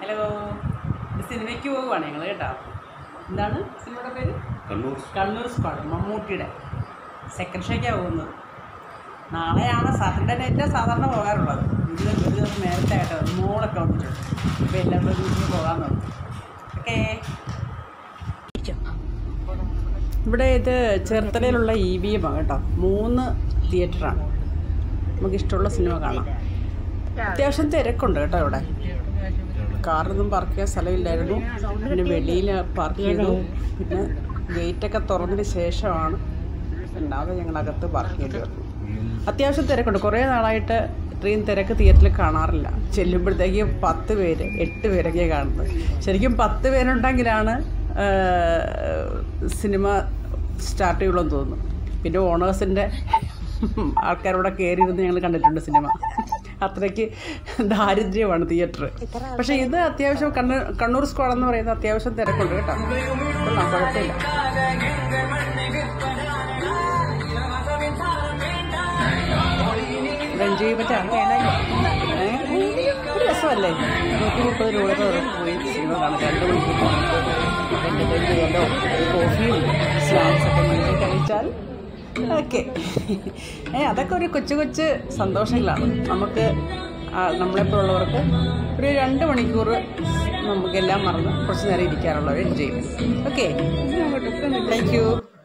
hello സിനിമയ്ക്ക് പോകുവാണ് ഞങ്ങൾ കേട്ടോ എന്താണ് സിനിമയുടെ പേര് കണ്ണൂർ കണ്ണൂർ സ്ക്വാഡ് മമ്മൂട്ടിയുടെ സെക്കൻഡ് ഷോയ്ക്കാണ് പോകുന്നത് നാളെയാണ് സാറ്റർഡേ നൈറ്റാണ് സാധാരണ പോകാറുള്ളത് ഇത് ഒരു ദിവസം നേരത്തെ ആയിട്ട് മോളൊക്കെ വന്നിട്ടുണ്ട് അപ്പോൾ എല്ലാവരും വീട്ടിൽ പോകാൻ നോക്കും ഓക്കേ ഇവിടെ ഇത് ചേർത്തലയിലുള്ള ഇ വി എം കേട്ടോ മൂന്ന് തിയേറ്ററാണ് നമുക്ക് ഇഷ്ടമുള്ള സിനിമ കാണാം അത്യാവശ്യം തിരക്കുണ്ട് കേട്ടോ ഇവിടെ കാറൊന്നും പാർക്ക് ചെയ്യാൻ സ്ഥലമില്ലായിരുന്നു പിന്നെ വെളിയിൽ പാർക്ക് ചെയ്തു പിന്നെ ഗേറ്റൊക്കെ തുറന്നതിന് ശേഷമാണ് രണ്ടാമത് ഞങ്ങളകത്ത് പാർക്ക് ചെയ്യേണ്ടി വന്നു അത്യാവശ്യം തിരക്കുണ്ട് കുറേ നാളായിട്ട് ഇത്രയും തിരക്ക് തിയേറ്ററിൽ കാണാറില്ല ചെല്ലുമ്പോഴത്തേക്കും പത്ത് പേര് എട്ട് പേരൊക്കെയാണ് കാണുന്നത് ശരിക്കും പത്ത് പേരുണ്ടെങ്കിലാണ് ആ, സിനിമ സ്റ്റാർട്ട് ചെയ്യുള്ളൂ എന്ന് തോന്നുന്നു പിന്നെ ഓണേഴ്സിൻ്റെ ആൾക്കാരോടെ കയറിയിരുന്ന് ഞങ്ങൾ കണ്ടിട്ടുണ്ട് സിനിമ അത്രയ്ക്ക് ദാരിദ്ര്യമാണ് തിയേറ്റർ പക്ഷേ ഇത് അത്യാവശ്യം കണ്ണൂർ കണ്ണൂർ സ്ക്വാഡ് എന്ന് പറയുന്നത് അത്യാവശ്യം തിരക്കുണ്ട് കേട്ടോ കൊള്ളാം കുഴപ്പമില്ല ഇവിടെ എൻജോയ് ചെയ്യാൻ പറ്റാണ് ഒരു രസമല്ലേ നൂറ്റി മുപ്പത് രൂപ പോയി സിനിമ കാണാം രണ്ട് മണിക്കൂർ എൻ്റർടൈൻ ചെയ്യാലോ കോഫിയും സ്നാക്സ് ഒക്കെ മേടിച്ച് കഴിച്ചാൽ ഓക്കെ ഏ അതൊക്കെ ഒരു കൊച്ചു കൊച്ചു സന്തോഷങ്ങളാണ് നമുക്ക് ആ, നമ്മളെപ്പോലുള്ളവർക്ക് ഒരു രണ്ട് മണിക്കൂർ നമുക്കെല്ലാം മറന്ന് കുറച്ച് നേരം ഇരിക്കാനുള്ള ഒരു എൻജോയ്മെൻറ്റ് ഓക്കെ താങ്ക് യു